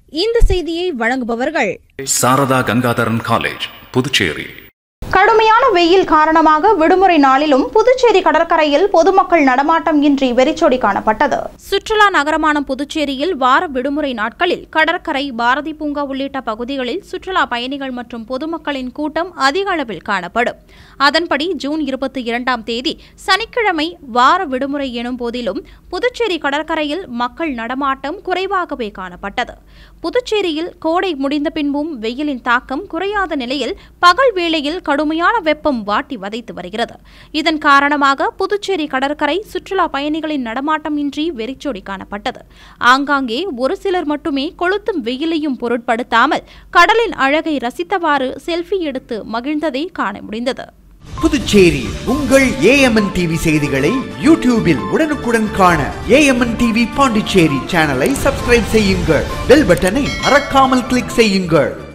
இந்த செய்தியை வழங்குபவர்கள் சாரதா கங்காதரன் காலேஜ் புதுச்சேரி கடுமையான வெயில் காரணமாக விடுமுறை நாளிலும் புதுச்சேரி கடற்கரையில் பொதுமக்கள் நடமாட்டம் இன்றி வெறிச்சோடி காணப்பட்டது சுற்றுலா நகரமான புதுச்சேரியில் வார விடுமுறை நாட்களில் கடற்கரை பாரதி பூங்கா உள்ளிட்ட பகுதிகளில் சுற்றுலா பயணிகள் மற்றும் பொதுமக்களின் கூட்டம் அதிக அளவில் காணப்படும் அதன்படி ஜூன் இருபத்தி இரண்டாம் தேதி சனிக்கிழமை வார விடுமுறை எனும் போதிலும் புதுச்சேரி கடற்கரையில் மக்கள் நடமாட்டம் குறைவாகவே காணப்பட்டது புதுச்சேரியில் கோடை முடிந்த பின்பும் வெயிலின் தாக்கம் குறையாத நிலையில் பகல் வேளையில் கடுமையான வெப்பம் வாட்டி வதைத்து வருகிறது இதன் காரணமாக புதுச்சேரி கடற்கரை சுற்றுலா பயணிகளின் நடமாட்டம் இன்றி வெறிச்சோடி காணப்பட்டது ஆங்காங்கே ஒரு சிலர் மட்டுமே கொளுத்தும் வெயிலையும் பொருட்படுத்தாமல் கடலின் அழகை ரசித்தவாறு செல்ஃபி எடுத்து மகிழ்ந்ததை காண முடிந்தது புதுச்சேரி உங்கள் ஏஎம்என் டிவி செய்திகளை யூடியூபில் உடனுக்குடன் காண ஏஎம்என் டிவி பாண்டிச்சேரி சேனலை சப்ஸ்கிரைப் செய்யுங்கள் பெல் பட்டனை மறக்காமல் கிளிக் செய்யுங்கள்